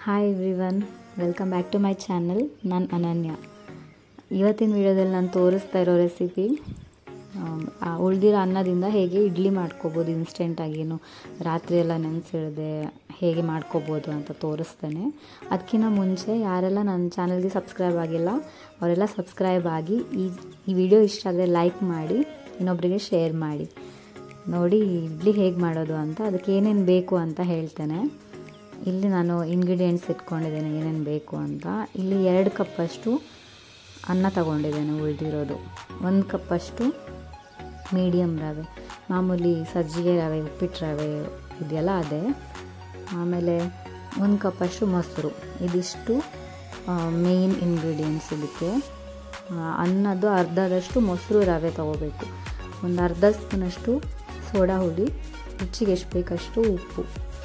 hi everyone welcome back to my channel ನಾನು ಅನನ್ಯ ಇವತ್ತಿನ ವಿಡಿಯೋದಲ್ಲಿ ನಾನು ತೋರಿಸ್ತಾ ಇರೋ ರೆಸಿಪಿ ಉಳಿದಿರೋ ಅನ್ನದಿಂದ ಹೇಗೆ ಇಡ್ಲಿ ಮಾಡ್ಕೋಬೋದು ಇನ್ಸ್ಟೆಂಟಾಗಿ ಏನು ರಾತ್ರಿ ಎಲ್ಲ ನೆನೆಸಿಡದೆ ಹೇಗೆ ಮಾಡ್ಕೋಬೋದು ಅಂತ ತೋರಿಸ್ತೇನೆ ಅದಕ್ಕಿಂತ ಮುಂಚೆ ಯಾರೆಲ್ಲ ನನ್ನ ಚಾನಲ್ಗೆ ಸಬ್ಸ್ಕ್ರೈಬ್ ಆಗಿಲ್ಲ ಅವರೆಲ್ಲ ಸಬ್ಸ್ಕ್ರೈಬ್ ಆಗಿ ಈ ಈ ವಿಡಿಯೋ ಇಷ್ಟ ಆದರೆ ಲೈಕ್ ಮಾಡಿ ಇನ್ನೊಬ್ಬರಿಗೆ ಶೇರ್ ಮಾಡಿ ನೋಡಿ ಇಡ್ಲಿ ಹೇಗೆ ಮಾಡೋದು ಅಂತ ಅದಕ್ಕೆ ಏನೇನು ಬೇಕು ಅಂತ ಹೇಳ್ತೇನೆ ಇಲ್ಲಿ ನಾನು ಇಂಗ್ರೀಡಿಯೆಂಟ್ಸ್ ಇಟ್ಕೊಂಡಿದ್ದೇನೆ ಏನೇನು ಬೇಕು ಅಂತ ಇಲ್ಲಿ ಎರಡು ಕಪ್ಪಷ್ಟು ಅನ್ನ ತಗೊಂಡಿದ್ದೇನೆ ಉಳಿದಿರೋದು ಒಂದು ಕಪ್ಪಷ್ಟು ಮೀಡಿಯಮ್ ರವೆ ಮಾಮೂಲಿ ಸಜ್ಜಿಗೆ ರವೆ ಉಪ್ಪಿಟ್ಟು ರವೆ ಇದೆಯಲ್ಲ ಅದೇ ಆಮೇಲೆ ಒಂದು ಕಪ್ಪಷ್ಟು ಮೊಸರು ಇದಿಷ್ಟು ಮೇಯ್ನ್ ಇಂಗ್ರೀಡಿಯೆಂಟ್ಸ್ ಇದಕ್ಕೆ ಅನ್ನದ್ದು ಅರ್ಧದಷ್ಟು ಮೊಸರು ರವೆ ತೊಗೋಬೇಕು ಒಂದು ಅರ್ಧ ಸ್ಪೂನಷ್ಟು ಸೋಡಾ ಹುಡಿ ರುಚಿಗೆ ಎಷ್ಟು ಬೇಕಷ್ಟು ಉಪ್ಪು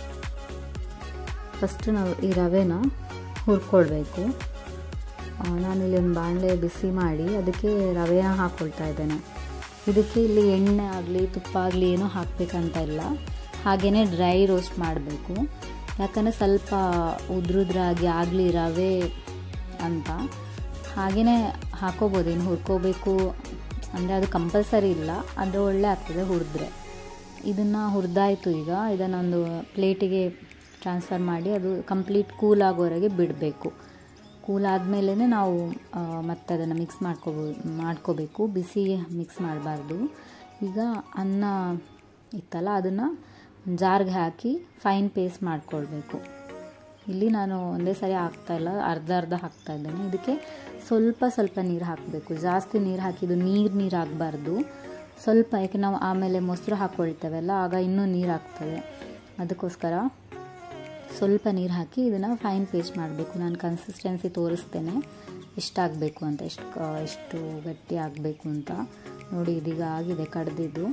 ಫಸ್ಟ್ ನಾವು ಈ ರವೆನ ಹುರ್ಕೊಳ್ಬೇಕು ನಾನಿಲ್ಲಿ ಒಂದು ಬಾಣಲೆ ಬಿಸಿ ಮಾಡಿ ಅದಕ್ಕೆ ರವೆನ ಹಾಕ್ಕೊಳ್ತಾ ಇದ್ದೇನೆ ಇದಕ್ಕೆ ಇಲ್ಲಿ ಎಣ್ಣೆ ಆಗಲಿ ತುಪ್ಪ ಆಗಲಿ ಏನೂ ಹಾಕಬೇಕಂತ ಇಲ್ಲ ಹಾಗೆಯೇ ಡ್ರೈ ರೋಸ್ಟ್ ಮಾಡಬೇಕು ಯಾಕಂದರೆ ಸ್ವಲ್ಪ ಉದ್ರುದ್ರಾಗಿ ಆಗಲಿ ರವೆ ಅಂತ ಹಾಗೆಯೇ ಹಾಕೋಬೋದು ಇನ್ನು ಹುರ್ಕೋಬೇಕು ಅಂದರೆ ಅದು ಕಂಪಲ್ಸರಿ ಇಲ್ಲ ಅದು ಒಳ್ಳೆ ಆಗ್ತದೆ ಹುರಿದ್ರೆ ಇದನ್ನು ಹುರಿದಾಯಿತು ಈಗ ಇದನ್ನೊಂದು ಪ್ಲೇಟಿಗೆ ಟ್ರಾನ್ಸ್ಫರ್ ಮಾಡಿ ಅದು ಕಂಪ್ಲೀಟ್ ಕೂಲ್ ಆಗೋವರೆಗೆ ಬಿಡಬೇಕು ಕೂಲ್ ಆದಮೇಲೆ ನಾವು ಮತ್ತೆ ಅದನ್ನು ಮಿಕ್ಸ್ ಮಾಡ್ಕೋಬೋದು ಮಾಡ್ಕೋಬೇಕು ಬಿಸಿ ಮಿಕ್ಸ್ ಮಾಡಬಾರ್ದು ಈಗ ಅನ್ನ ಇತ್ತಲ್ಲ ಅದನ್ನು ಜಾರ್ಗೆ ಹಾಕಿ ಫೈನ್ ಪೇಸ್ಟ್ ಮಾಡ್ಕೊಳ್ಬೇಕು ಇಲ್ಲಿ ನಾನು ಒಂದೇ ಸರಿ ಹಾಕ್ತಾಯಿಲ್ಲ ಅರ್ಧ ಅರ್ಧ ಹಾಕ್ತಾ ಇದ್ದೇನೆ ಇದಕ್ಕೆ ಸ್ವಲ್ಪ ಸ್ವಲ್ಪ ನೀರು ಹಾಕಬೇಕು ಜಾಸ್ತಿ ನೀರು ಹಾಕಿದ್ದು ನೀರು ನೀರು ಆಗಬಾರ್ದು ಸ್ವಲ್ಪ ಯಾಕೆ ನಾವು ಆಮೇಲೆ ಮೊಸರು ಹಾಕ್ಕೊಳ್ತೇವಲ್ಲ ಆಗ ಇನ್ನೂ ನೀರು ಆಗ್ತದೆ ಅದಕ್ಕೋಸ್ಕರ ಸ್ವಲ್ಪ ನೀರು ಹಾಕಿ ಇದನ್ನು ಫೈನ್ ಪೇಸ್ಟ್ ಮಾಡಬೇಕು ನಾನು ಕನ್ಸಿಸ್ಟೆನ್ಸಿ ತೋರಿಸ್ತೇನೆ ಎಷ್ಟಾಗಬೇಕು ಅಂತ ಎಷ್ಟು ಎಷ್ಟು ಗಟ್ಟಿ ಆಗಬೇಕು ಅಂತ ನೋಡಿ ಇದೀಗ ಆಗಿದೆ ಕಡ್ದಿದ್ದು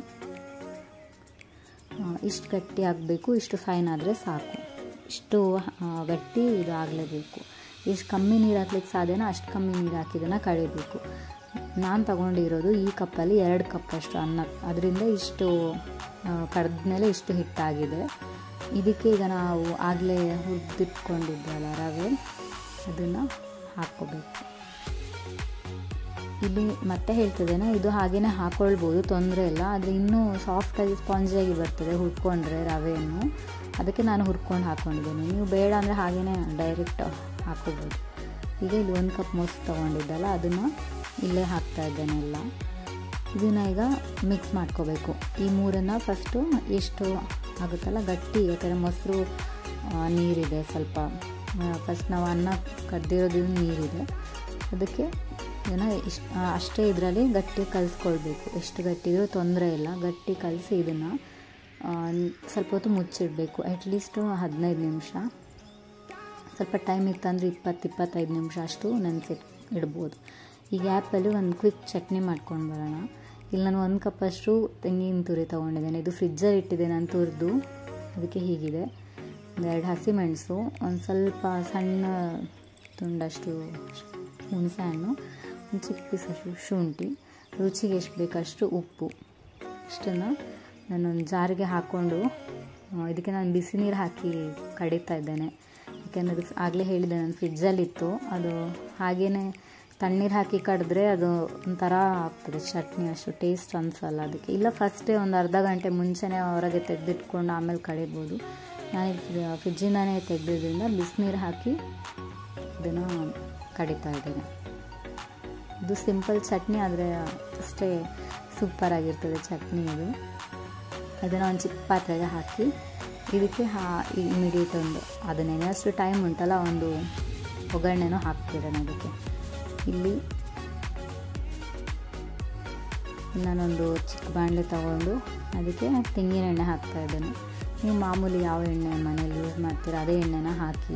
ಇಷ್ಟು ಗಟ್ಟಿ ಆಗಬೇಕು ಇಷ್ಟು ಫೈನ್ ಆದರೆ ಸಾಕು ಇಷ್ಟು ಗಟ್ಟಿ ಇದು ಆಗಲೇಬೇಕು ಎಷ್ಟು ಕಮ್ಮಿ ನೀರು ಹಾಕ್ಲಿಕ್ಕೆ ಸಾಧ್ಯನೋ ಅಷ್ಟು ಕಮ್ಮಿ ನೀರು ಹಾಕಿ ಇದನ್ನು ಕಡಿಬೇಕು ನಾನು ತಗೊಂಡಿರೋದು ಈ ಕಪ್ಪಲ್ಲಿ ಎರಡು ಕಪ್ಪಷ್ಟು ಅನ್ನ ಅದರಿಂದ ಇಷ್ಟು ಕಡ್ದ್ಮೇಲೆ ಇಷ್ಟು ಹಿಟ್ಟಾಗಿದೆ ಇದಕ್ಕೆ ಈಗ ನಾವು ಆಗಲೇ ಹುರಿದಿಟ್ಕೊಂಡಿದ್ವಲ್ಲ ರವೆ ಅದನ್ನು ಹಾಕ್ಕೋಬೇಕು ಇಲ್ಲಿ ಮತ್ತೆ ಹೇಳ್ತಿದ್ದೇನೆ ಇದು ಹಾಗೆಯೇ ಹಾಕ್ಕೊಳ್ಬೋದು ತೊಂದರೆ ಇಲ್ಲ ಆದರೆ ಇನ್ನೂ ಸಾಫ್ಟಾಗಿ ಸ್ಪಾಂಜಿಯಾಗಿ ಬರ್ತದೆ ಹುರ್ಕೊಂಡ್ರೆ ರವೆಯನ್ನು ಅದಕ್ಕೆ ನಾನು ಹುರ್ಕೊಂಡು ಹಾಕ್ಕೊಂಡಿದ್ದೀನಿ ನೀವು ಬೇಡ ಅಂದರೆ ಹಾಗೆಯೇ ಡೈರೆಕ್ಟ್ ಹಾಕೋಬೋದು ಈಗ ಇಲ್ಲಿ ಒಂದು ಕಪ್ ಮೊಸರು ತೊಗೊಂಡಿದ್ದಲ್ಲ ಅದನ್ನು ಇಲ್ಲೇ ಹಾಕ್ತಾ ಇದ್ದೇನೆ ಎಲ್ಲ ಇದನ್ನು ಈಗ ಮಿಕ್ಸ್ ಮಾಡ್ಕೋಬೇಕು ಈ ಮೂರನ್ನು ಫಸ್ಟು ಎಷ್ಟು ಆಗುತ್ತಲ್ಲ ಗಟ್ಟಿ ಯಾಕಂದರೆ ಮೊಸರು ನೀರಿದೆ ಸ್ವಲ್ಪ ಫಸ್ಟ್ ನಾವು ಅನ್ನ ಕದ್ದಿರೋದ್ರಿಂದ ನೀರಿದೆ ಅದಕ್ಕೆ ಇದನ್ನು ಇಷ್ಟು ಅಷ್ಟೇ ಇದರಲ್ಲಿ ಗಟ್ಟಿ ಕಲಿಸ್ಕೊಳ್ಬೇಕು ಎಷ್ಟು ಗಟ್ಟಿ ಇದ್ರೂ ತೊಂದರೆ ಇಲ್ಲ ಗಟ್ಟಿ ಕಲಸಿ ಇದನ್ನು ಸ್ವಲ್ಪ ಹೊತ್ತು ಮುಚ್ಚಿಡಬೇಕು ಅಟ್ಲೀಸ್ಟು ಹದಿನೈದು ನಿಮಿಷ ಸ್ವಲ್ಪ ಟೈಮ್ ಇತ್ತಂದರೆ ಇಪ್ಪತ್ತು ಇಪ್ಪತ್ತೈದು ನಿಮಿಷ ಅಷ್ಟು ನೆನೆಸಿಟ್ ಇಡ್ಬೋದು ಈ ಗ್ಯಾಪಲ್ಲಿ ಒಂದು ಕ್ವಿಕ್ ಚಟ್ನಿ ಮಾಡ್ಕೊಂಡು ಬರೋಣ ಇಲ್ಲಿ ನಾನು ಒಂದು ಕಪ್ಪಷ್ಟು ತೆಂಗಿನ ತುರಿ ತೊಗೊಂಡಿದ್ದೇನೆ ಇದು ಫ್ರಿಜ್ಜಲ್ಲಿ ಇಟ್ಟಿದೆ ನಾನು ತುರಿದು ಅದಕ್ಕೆ ಹೀಗಿದೆ ಒಂದೆರಡು ಹಸಿಮೆಣಸು ಒಂದು ಸ್ವಲ್ಪ ಸಣ್ಣ ತುಂಡಷ್ಟು ಹುಣಸೆ ಹಣ್ಣು ಒಂದು ಚಿಕ್ಕ ಪೀಸಷ್ಟು ಶುಂಠಿ ರುಚಿಗೆ ಎಷ್ಟು ಬೇಕಷ್ಟು ಉಪ್ಪು ಇಷ್ಟನ್ನು ನಾನೊಂದು ಜಾರಿಗೆ ಹಾಕ್ಕೊಂಡು ಇದಕ್ಕೆ ನಾನು ಬಿಸಿ ನೀರು ಹಾಕಿ ಕಡಿತಾ ಇದ್ದೇನೆ ಯಾಕೆಂದರೆ ಅದು ಆಗಲೇ ಹೇಳಿದೆ ನಾನು ಫ್ರಿಜ್ಜಲ್ಲಿತ್ತು ಅದು ಹಾಗೆಯೇ ತಣ್ಣೀರು ಹಾಕಿ ಕಡಿದ್ರೆ ಅದು ಒಂಥರ ಆಗ್ತದೆ ಚಟ್ನಿ ಅಷ್ಟು ಟೇಸ್ಟ್ ಅನಿಸಲ್ಲ ಅದಕ್ಕೆ ಇಲ್ಲ ಫಸ್ಟೇ ಒಂದು ಅರ್ಧ ಗಂಟೆ ಮುಂಚೆನೇ ಹೊರಗೆ ತೆಗೆದಿಟ್ಕೊಂಡು ಆಮೇಲೆ ಕಡಿಬೋದು ನಾನು ಫ್ರಿಜ್ಜಿಂದನೇ ತೆಗೆದಿದ್ದರಿಂದ ಬಿಸಿನೀರು ಹಾಕಿ ಇದನ್ನು ಕಡಿತಾ ಇದ್ದೇನೆ ಇದು ಸಿಂಪಲ್ ಚಟ್ನಿ ಆದರೆ ಅಷ್ಟೇ ಸೂಪರಾಗಿರ್ತದೆ ಚಟ್ನಿ ಇದು ಅದನ್ನು ಒಂದು ಚಿಕ್ಕ ಪಾತ್ರೆಗೆ ಹಾಕಿ ಇದಕ್ಕೆ ಹಾ ಇಮಿಡಿಯೇಟ್ ಒಂದು ಅದು ನೆನೆಯಷ್ಟು ಟೈಮ್ ಉಂಟಲ್ಲ ಒಂದು ಒಗ್ಗರಣೆನೂ ಹಾಕ್ತಿರೋಣ ಅದಕ್ಕೆ ಇಲ್ಲಿ ನಾನೊಂದು ಚಿಕ್ಕ ಬಾಣಲೆ ತಗೊಂಡು ಅದಕ್ಕೆ ತೆಂಗಿನ ಎಣ್ಣೆ ಹಾಕ್ತಾ ಇದ್ದೇನೆ ನೀವು ಮಾಮೂಲಿ ಯಾವ ಎಣ್ಣೆ ಮನೇಲಿ ಯೂಸ್ ಮಾಡ್ತೀರ ಅದೇ ಎಣ್ಣೆನ ಹಾಕಿ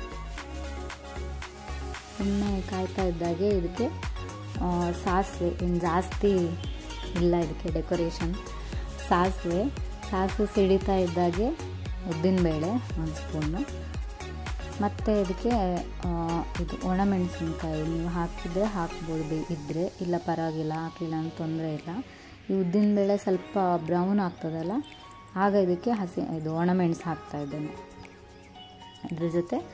ಎಣ್ಣೆ ಕಾಯ್ತಾ ಇದ್ದಾಗೆ ಇದಕ್ಕೆ ಸಾಸಿವೆ ಇನ್ನು ಜಾಸ್ತಿ ಇಲ್ಲ ಇದಕ್ಕೆ ಡೆಕೋರೇಷನ್ ಸಾಸಿವೆ ಸಾಸಿವೆ ಸಿಡಿತಾ ಇದ್ದಾಗೆ ಉದ್ದಿನಬೇಳೆ ಒಂದು ಸ್ಪೂನು ಮತ್ತು ಇದಕ್ಕೆ ಇದು ಒಣಮೆಣಸಿನ್ಕಾಯಿ ನೀವು ಹಾಕಿದರೆ ಹಾಕ್ಬೋದು ಬೇ ಇದ್ದರೆ ಇಲ್ಲ ಪರವಾಗಿಲ್ಲ ಹಾಕಲಿಲ್ಲ ಅಂತ ತೊಂದರೆ ಇಲ್ಲ ಈ ಉದ್ದಿನಬೇಳೆ ಸ್ವಲ್ಪ ಬ್ರೌನ್ ಆಗ್ತದಲ್ಲ ಆಗ ಇದಕ್ಕೆ ಹಸಿ ಇದು ಒಣಮೆಣಸು ಹಾಕ್ತಾ ಇದ್ದೇನೆ ಅದ್ರ ಜೊತೆ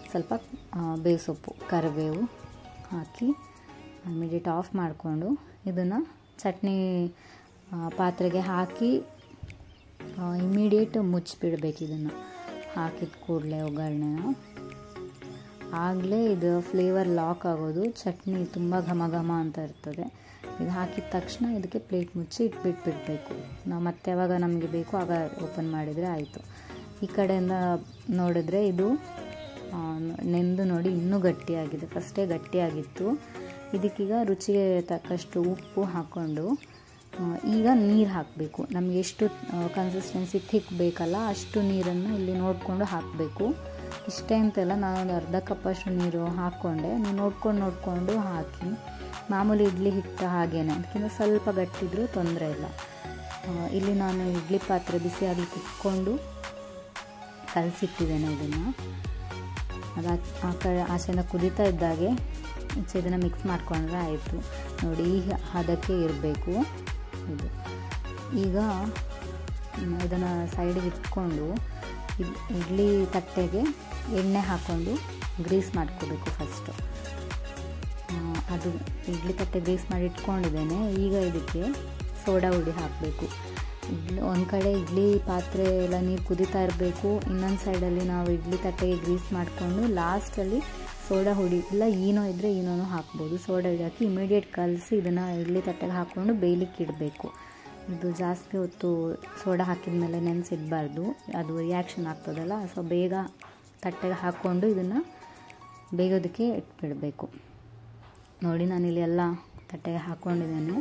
ಸ್ವಲ್ಪ ಬೇಸೊಪ್ಪು ಕರಿಬೇವು ಹಾಕಿ ಇಮಿಡಿಯೇಟ್ ಆಫ್ ಮಾಡಿಕೊಂಡು ಇದನ್ನು ಚಟ್ನಿ ಪಾತ್ರೆಗೆ ಹಾಕಿ ಇಮಿಡಿಯೇಟ್ ಮುಚ್ಚಿಬಿಡ್ಬೇಕು ಇದನ್ನು ಹಾಕಿದ ಕೂಡಲೇ ಒಗ್ಗರಣೆನ ಆಗಲೇ ಇದು ಫ್ಲೇವರ್ ಲಾಕ್ ಆಗೋದು ಚಟ್ನಿ ತುಂಬ ಘಮ ಘಮ ಅಂತ ಇರ್ತದೆ ಇದು ಹಾಕಿದ ತಕ್ಷಣ ಇದಕ್ಕೆ ಪ್ಲೇಟ್ ಮುಚ್ಚಿ ಇಟ್ಬಿಟ್ಬಿಡ್ಬೇಕು ನಾವು ಮತ್ತೆ ಯಾವಾಗ ನಮಗೆ ಬೇಕು ಆಗ ಓಪನ್ ಮಾಡಿದರೆ ಆಯಿತು ಈ ಕಡೆಯಿಂದ ನೋಡಿದ್ರೆ ಇದು ನೆಂದು ನೋಡಿ ಇನ್ನೂ ಗಟ್ಟಿಯಾಗಿದೆ ಫಸ್ಟೇ ಗಟ್ಟಿಯಾಗಿತ್ತು ಇದಕ್ಕೀಗ ರುಚಿಗೆ ತಕ್ಕಷ್ಟು ಉಪ್ಪು ಹಾಕ್ಕೊಂಡು ಈಗ ನೀರು ಹಾಕಬೇಕು ನಮಗೆ ಎಷ್ಟು ಕನ್ಸಿಸ್ಟೆನ್ಸಿ ಥಿಕ್ ಬೇಕಲ್ಲ ಅಷ್ಟು ನೀರನ್ನು ಇಲ್ಲಿ ನೋಡಿಕೊಂಡು ಹಾಕಬೇಕು ಇಷ್ಟೇ ಅಂತೆಲ್ಲ ನಾನೊಂದು ಅರ್ಧ ಕಪ್ಪಷ್ಟು ನೀರು ಹಾಕ್ಕೊಂಡೆ ನೀವು ನೋಡ್ಕೊಂಡು ನೋಡಿಕೊಂಡು ಹಾಕಿ ಮಾಮೂಲಿ ಇಡ್ಲಿ ಹಿಟ್ಟು ಹಾಗೇನೆ ಅದಕ್ಕಿಂತ ಸ್ವಲ್ಪ ಗಟ್ಟಿದ್ರೂ ತೊಂದರೆ ಇಲ್ಲ ಇಲ್ಲಿ ನಾನು ಇಡ್ಲಿ ಪಾತ್ರೆ ಬಿಸಿಯಾಗಿ ಇಟ್ಕೊಂಡು ಕಲಸಿಟ್ಟಿದ್ದೇನೆ ಇದನ್ನು ಅದು ಆ ಕಡೆ ಆಚೆಯಿಂದ ಕುದೀತಾ ಇದ್ದಾಗೆ ಈಚೆ ಇದನ್ನು ಮಿಕ್ಸ್ ಮಾಡಿಕೊಂಡ್ರೆ ಆಯಿತು ನೋಡಿ ಈ ಹದಕ್ಕೆ ಇರಬೇಕು ಇದು ಈಗ ಇದನ್ನು ಸೈಡಿಗೆ ಇಟ್ಕೊಂಡು ಇಡ್ಲಿ ತಟ್ಟೆಗೆ ಎಣ್ಣೆ ಹಾಕ್ಕೊಂಡು ಗ್ರೀಸ್ ಮಾಡ್ಕೋಬೇಕು ಫಸ್ಟು ಅದು ಇಡ್ಲಿ ತಟ್ಟೆ ಗ್ರೀಸ್ ಮಾಡಿ ಇಟ್ಕೊಂಡಿದ್ದೇನೆ ಈಗ ಇದಕ್ಕೆ ಸೋಡಾ ಹುಡಿ ಹಾಕಬೇಕು ಇಡ್ಲಿ ಒಂದು ಕಡೆ ಇಡ್ಲಿ ಪಾತ್ರೆ ಎಲ್ಲ ನೀರು ಕುದೀತಾ ಇರಬೇಕು ಇನ್ನೊಂದು ಸೈಡಲ್ಲಿ ನಾವು ಇಡ್ಲಿ ತಟ್ಟೆಗೆ ಗ್ರೀಸ್ ಮಾಡಿಕೊಂಡು ಲಾಸ್ಟಲ್ಲಿ ಸೋಡಾ ಹುಡಿ ಇಲ್ಲ ಈನೋ ಇದ್ದರೆ ಈನೋನು ಹಾಕ್ಬೋದು ಸೋಡಾ ಹುಡಿ ಹಾಕಿ ಇಮಿಡಿಯೇಟ್ ಕಲಸಿ ಇದನ್ನು ಇಡ್ಲಿ ತಟ್ಟೆಗೆ ಹಾಕ್ಕೊಂಡು ಬೇಯಲಿಕ್ಕೆ ಇಡಬೇಕು ಇದು ಜಾಸ್ತಿ ಹೊತ್ತು ಸೋಡಾ ಹಾಕಿದ ಮೇಲೆ ನೆನೆಸಿಡಬಾರ್ದು ಅದು ರಿಯಾಕ್ಷನ್ ಆಗ್ತದಲ್ಲ ಸೊ ಬೇಗ ತಟ್ಟೆಗೆ ಹಾಕ್ಕೊಂಡು ಇದನ್ನು ಬೇಯೋದಕ್ಕೆ ಇಟ್ಬಿಡಬೇಕು ನೋಡಿ ನಾನಿಲ್ಲಿ ಎಲ್ಲ ತಟ್ಟೆಗೆ ಹಾಕ್ಕೊಂಡಿದ್ದೇನೆ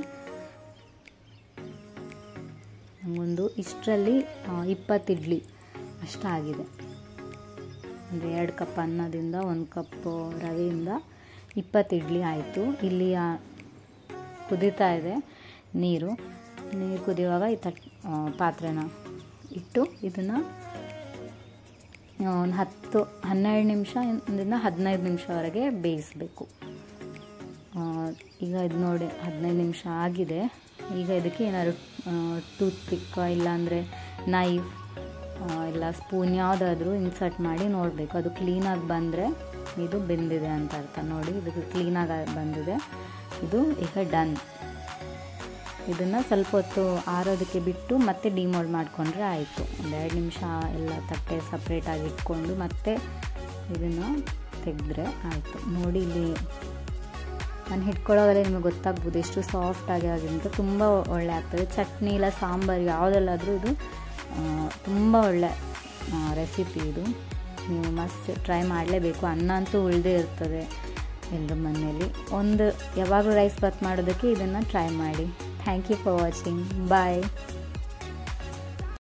ಒಂದು ಇಷ್ಟರಲ್ಲಿ ಇಪ್ಪತ್ತು ಇಡ್ಲಿ ಅಷ್ಟಾಗಿದೆ ಅಂದರೆ ಎರಡು ಕಪ್ ಅನ್ನದಿಂದ ಒಂದು ಕಪ್ ರವೆಯಿಂದ ಇಪ್ಪತ್ತು ಇಡ್ಲಿ ಆಯಿತು ಇಲ್ಲಿ ಕುದೀತಾ ಇದೆ ನೀರು ನೀರು ಕುದಿಯುವಾಗ ಈ ತಟ್ ಪಾತ್ರೆನ ಇಟ್ಟು ಇದನ್ನು ಒಂದು ಹತ್ತು ಹನ್ನೆರಡು ನಿಮಿಷದಿಂದ ಹದಿನೈದು ನಿಮಿಷವರೆಗೆ ಬೇಯಿಸಬೇಕು ಈಗ ಇದು ನೋಡಿ ಹದಿನೈದು ನಿಮಿಷ ಆಗಿದೆ ಈಗ ಇದಕ್ಕೆ ಏನಾದ್ರು ಟೂತ್ ಪಿಕ್ ಇಲ್ಲಾಂದರೆ ನೈಫ್ ಇಲ್ಲ ಸ್ಪೂನ್ ಯಾವುದಾದ್ರೂ ಇನ್ಸರ್ಟ್ ಮಾಡಿ ನೋಡಬೇಕು ಅದು ಕ್ಲೀನಾಗಿ ಬಂದರೆ ಇದು ಬೆಂದಿದೆ ಅಂತ ಅರ್ಥ ನೋಡಿ ಇದಕ್ಕೆ ಕ್ಲೀನಾಗಿ ಬಂದಿದೆ ಇದು ಈಗ ಡನ್ ಇದನ್ನು ಸ್ವಲ್ಪ ಹೊತ್ತು ಆರೋದಕ್ಕೆ ಬಿಟ್ಟು ಮತ್ತೆ ಡಿಮೋಲ್ಡ್ ಮಾಡಿಕೊಂಡ್ರೆ ಆಯಿತು ಒಂದು ಎರಡು ನಿಮಿಷ ಎಲ್ಲ ತಟ್ಟೆ ಸಪ್ರೇಟಾಗಿ ಇಟ್ಕೊಂಡು ಮತ್ತೆ ಇದನ್ನು ತೆಗೆದ್ರೆ ಆಯಿತು ನೋಡಿ ಇಲ್ಲಿ ನಾನು ಹಿಡ್ಕೊಳ್ಳೋದ್ರಲ್ಲಿ ನಿಮಗೆ ಗೊತ್ತಾಗ್ಬೋದು ಎಷ್ಟು ಸಾಫ್ಟಾಗಿ ಆಗಿದೆ ಅಂತ ತುಂಬ ಒಳ್ಳೆ ಆಗ್ತದೆ ಚಟ್ನಿ ಇಲ್ಲ ಸಾಂಬಾರು ಯಾವುದಲ್ಲಾದರೂ ಇದು ತುಂಬ ಒಳ್ಳೆ ರೆಸಿಪಿ ಇದು ನೀವು ಮಸ್ತ್ ಟ್ರೈ ಮಾಡಲೇಬೇಕು ಅನ್ನ ಅಂತೂ ಉಳಿದೇ ಇರ್ತದೆ ಎಲ್ಲರ ಮನೆಯಲ್ಲಿ ಒಂದು ಯಾವಾಗಲೂ ರೈಸ್ ಬಾತ್ ಮಾಡೋದಕ್ಕೆ ಇದನ್ನು ಟ್ರೈ ಮಾಡಿ thank you for watching bye